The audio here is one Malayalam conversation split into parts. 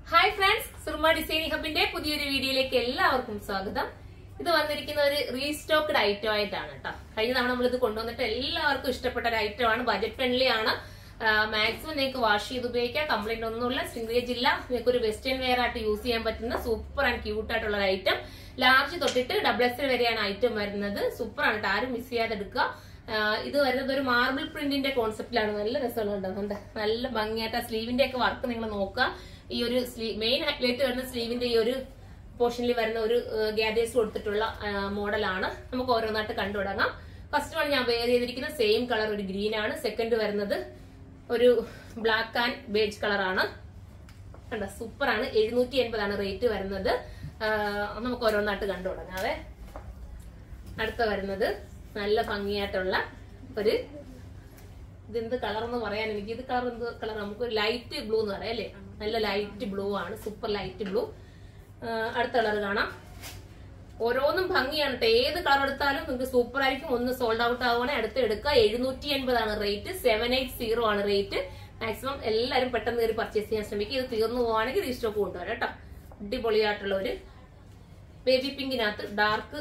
ഹായ് ഫ്രണ്ട്സ് സുർമ ഡിസൈനിങ് ഹബിന്റെ പുതിയൊരു വീഡിയോയിലേക്ക് എല്ലാവർക്കും സ്വാഗതം ഇത് വന്നിരിക്കുന്ന ഒരു റീസ്റ്റോക്ഡ് ഐറ്റം ആയിട്ടാണ് കേട്ടോ കഴിഞ്ഞ തവണ നമ്മൾ ഇത് കൊണ്ടുവന്നിട്ട് എല്ലാവർക്കും ഇഷ്ടപ്പെട്ട ഒരു ഐറ്റം ആണ് ബജറ്റ് ഫ്രണ്ട്ലി ആണ് മാക്സിമം നിങ്ങൾക്ക് വാഷ് ചെയ്ത് ഉപയോഗിക്കാം കംപ്ലൈന്റ് ഒന്നുമില്ല സിംഗേജ് ഇല്ല നിങ്ങൾക്ക് ഒരു വെസ്റ്റേൺ വെയർ ആയിട്ട് യൂസ് ചെയ്യാൻ പറ്റുന്ന സൂപ്പർ ആൻഡ് ക്യൂട്ട് ആയിട്ടുള്ള ഒരു ഐറ്റം ലാർജ് തൊട്ടിട്ട് ഡബിൾ എക്സ് വരെയാണ് ഐറ്റം വരുന്നത് സൂപ്പർ ആണ് കേട്ടോ ആരും മിസ് ചെയ്യാതെ എടുക്കുക ആഹ് ഇത് വരുന്നത് ഒരു മാർബിൾ പ്രിന്റിന്റെ കോൺസെപ്റ്റിലാണ് നല്ല രസമുണ്ട് നല്ല ഭംഗിയായിട്ട് സ്ലീവിന്റെ ഒക്കെ വർക്ക് നിങ്ങൾ നോക്കുക ഈ ഒരു സ്ലീവ് മെയിൻ ഹൈലൈറ്റ് വരുന്ന സ്ലീവിന്റെ ഈ ഒരു പോർഷനിൽ വരുന്ന ഒരു ഗ്യാദേഴ്സ് കൊടുത്തിട്ടുള്ള മോഡലാണ് നമുക്ക് ഓരോന്നായിട്ട് കണ്ടു തുടങ്ങാം ഫസ്റ്റ് വൺ ഞാൻ വെയർ ചെയ്തിരിക്കുന്ന സെയിം കളർ ഒരു ഗ്രീൻ ആണ് സെക്കൻഡ് വരുന്നത് ഒരു ബ്ലാക്ക് ആൻഡ് ബേജ് കളറാണ് കണ്ട സൂപ്പർ ആണ് എഴുന്നൂറ്റി എൺപതാണ് റേറ്റ് വരുന്നത് ആഹ് നമുക്ക് ഓരോന്നായിട്ട് കണ്ടു തുടങ്ങാവേ അടുത്ത വരുന്നത് നല്ല ഭംഗിയായിട്ടുള്ള ഒരു ഇതെന്ത് കളർ എന്ന് പറയാൻ എനിക്ക് ഇത് കളർ എന്ത് കളർ നമുക്ക് ലൈറ്റ് ബ്ലൂ എന്ന് പറയാം അല്ലേ നല്ല ലൈറ്റ് ബ്ലൂ ആണ് സൂപ്പർ ലൈറ്റ് ബ്ലൂ അടുത്ത കളർ കാണാം ഓരോന്നും ഭംഗിയാണ് ട്ടോ. ഏത് കളർ എടുത്താലും നിങ്ങൾക്ക് സൂപ്പർ ആയിരിക്കും ഒന്ന് സോൾഡ് ഔട്ട് ആവുകയാണെങ്കിൽ അടുത്ത് എടുക്കുക എഴുന്നൂറ്റി എൺപതാണ് റേറ്റ് സെവൻ എയ്റ്റ് സീറോ ആണ് റേറ്റ് മാക്സിമം എല്ലാവരും പെട്ടെന്ന് കയറി പർച്ചേസ് ചെയ്യാൻ ശ്രമിക്കുക ഇത് തീർന്നു പോവാണെങ്കിൽ റീസ്റ്റോക്ക് കൊണ്ടുവരാം കേട്ടോ അടിപൊളിയായിട്ടുള്ള ഒരു ബേബി പിങ്കിനകത്ത് ഡാർക്ക്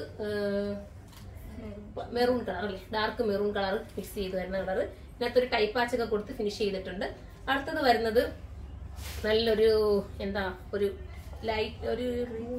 മെറൂൺ കളർ അല്ലേ ഡാർക്ക് മെറൂൺ കളർ മിക്സ് ചെയ്ത് വരുന്ന കളർ ഇതിനകത്തൊരു ടൈപ്പാച്ചൊക്കെ കൊടുത്ത് ഫിനിഷ് ചെയ്തിട്ടുണ്ട് അടുത്തത് വരുന്നത് നല്ലൊരു എന്താ ഒരു ലൈറ്റ് ഒരു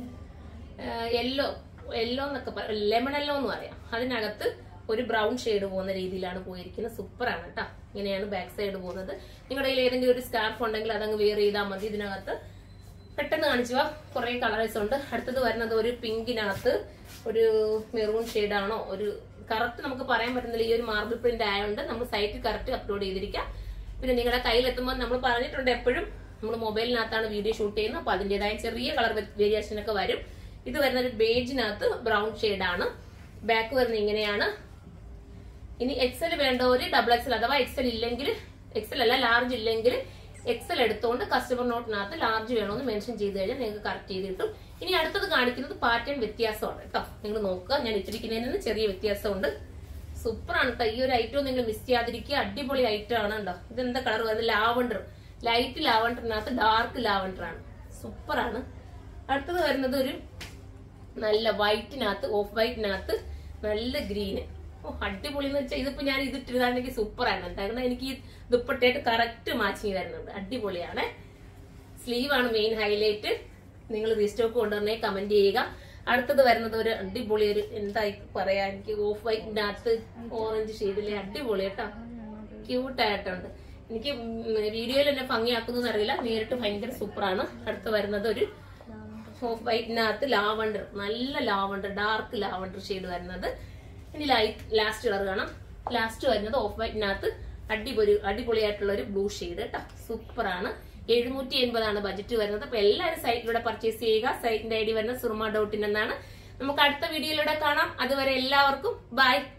യെല്ലോ യെല്ലോ എന്നൊക്കെ പറയാം ലെമൺ യെല്ലോ എന്ന് പറയാം അതിനകത്ത് ഒരു ബ്രൗൺ ഷെയ്ഡ് പോകുന്ന രീതിയിലാണ് പോയിരിക്കുന്നത് സൂപ്പറാണ് കേട്ടോ ഇങ്ങനെയാണ് ബാക്ക് സൈഡ് പോകുന്നത് നിങ്ങളുടെ കയ്യിൽ ഏതെങ്കിലും ഒരു സ്കാർഫ് ഉണ്ടെങ്കിൽ അതങ്ങ് വെയർ ചെയ്താൽ മതി ഇതിനകത്ത് പെട്ടെന്ന് കാണിച്ചു വാ കുറെ കളേഴ്സ് ഉണ്ട് അടുത്തത് വരുന്നത് ഒരു പിങ്കിനകത്ത് ഒരു മെറൂൺ ആണോ ഒരു കറക്റ്റ് നമുക്ക് പറയാൻ പറ്റുന്നില്ല ഈ ഒരു മാർബിൾ പ്രിന്റ് ആയതുകൊണ്ട് നമ്മൾ സൈറ്റിൽ കറക്റ്റ് അപ്ലോഡ് ചെയ്തിരിക്കാം പിന്നെ നിങ്ങളുടെ കയ്യിലെത്തുമ്പോൾ നമ്മൾ പറഞ്ഞിട്ടുണ്ട് എപ്പോഴും നമ്മൾ മൊബൈലിനകത്താണ് വീഡിയോ ഷൂട്ട് ചെയ്യുന്നത് അപ്പൊ അതിന്റേതായ ചെറിയ കളർ വേരിയേഷൻ ഒക്കെ വരും ഇത് വരുന്ന ഒരു ബേജിനകത്ത് ബ്രൗൺ ആണ് ബാക്ക് വരുന്നത് ഇങ്ങനെയാണ് ഇനി എക്സൽ വേണ്ടവര് ഡബിൾ എക്സൽ അഥവാ എക്സൽ ഇല്ലെങ്കിൽ എക്സൽ അല്ല ലാർജ് ഇല്ലെങ്കിൽ എക്സൽ എടുത്തുകൊണ്ട് കസ്റ്റമർ നോട്ടിനകത്ത് ലാർജ് വേണമെന്ന് മെൻഷൻ ചെയ്ത് കഴിഞ്ഞാൽ നിങ്ങൾക്ക് കറക്റ്റ് ചെയ്ത് കിട്ടും ഇനി അടുത്തത് കാണിക്കുന്നത് പാറ്റേൺ വ്യത്യാസമാണ് കേട്ടോ നിങ്ങൾ നോക്കുക ഞാൻ ഇട്ടിരിക്കുന്നതിൽ നിന്ന് ചെറിയ വ്യത്യാസമുണ്ട് സൂപ്പറാണ് കേട്ടോ ഈ ഒരു ഐറ്റം നിങ്ങൾ മിസ് ചെയ്യാതിരിക്കുക അടിപൊളി ഐറ്റം ആണ് കേട്ടോ ഇതെന്താ കളർ വരുന്നത് ലാവണ്ടർ ലൈറ്റ് ലാവണ്ടറിനകത്ത് ഡാർക്ക് ലാവണ്ടർ ആണ് സൂപ്പറാണ് അടുത്തത് വരുന്നത് ഒരു നല്ല വൈറ്റിനകത്ത് ഓഫ് വൈറ്റിനകത്ത് നല്ല ഗ്രീന് ഓ അടിപൊളി എന്ന് വെച്ചാൽ ഇതിപ്പോ ഞാൻ ഇതിട്ടിരുന്നാണെങ്കിൽ സൂപ്പറാണ് കാരണം എനിക്ക് ഈ ദുപ്പട്ടയായിട്ട് കറക്റ്റ് മാച്ചിങ് വരുന്നുണ്ട് അടിപൊളിയാണ് സ്ലീവ് ആണ് മെയിൻ ഹൈലൈറ്റ് നിങ്ങൾ റീസ്റ്റോക്ക് കൊണ്ടുവരണേ കമന്റ് ചെയ്യുക അടുത്തത് വരുന്നത് ഒരു അടിപൊളി ഒരു എന്താ പറയാ എനിക്ക് ഓഫ് വൈറ്റിനകത്ത് ഓറഞ്ച് ഷെയ്ഡിലെ അടിപൊളി കേട്ടോ ക്യൂട്ട് ആയിട്ടുണ്ട് എനിക്ക് വീഡിയോയിൽ എന്നെ ഭംഗിയാക്കുന്നത് അറിയില്ല നേരിട്ട് ഭയങ്കര സൂപ്പറാണ് അടുത്ത് വരുന്നത് ഒരു ഓഫ് വൈറ്റിനകത്ത് ലാവണ്ടർ നല്ല ലാവണ്ടർ ഡാർക്ക് ലാവണ്ടർ ഷെയ്ഡ് വരുന്നത് ഇനി ലൈറ്റ് ലാസ്റ്റ് കളർ കാണാം ലാസ്റ്റ് വരുന്നത് ഓഫ് വൈറ്റിനകത്ത് അടിപൊളി അടിപൊളിയായിട്ടുള്ള ഒരു ബ്ലൂ ഷെയ്ഡ് കേട്ടോ സൂപ്പറാണ് എഴുന്നൂറ്റി എൺപതാണ് ബജറ്റ് വരുന്നത് അപ്പൊ എല്ലാവരും സൈറ്റിലൂടെ പർച്ചേസ് ചെയ്യുക സൈറ്റിന്റെ ഐ ഡി വരുന്നത് സുർമ ഡോട്ട് ഇൻ എന്നാണ് നമുക്ക് അടുത്ത വീഡിയോയിലൂടെ കാണാം അതുവരെ എല്ലാവർക്കും ബൈ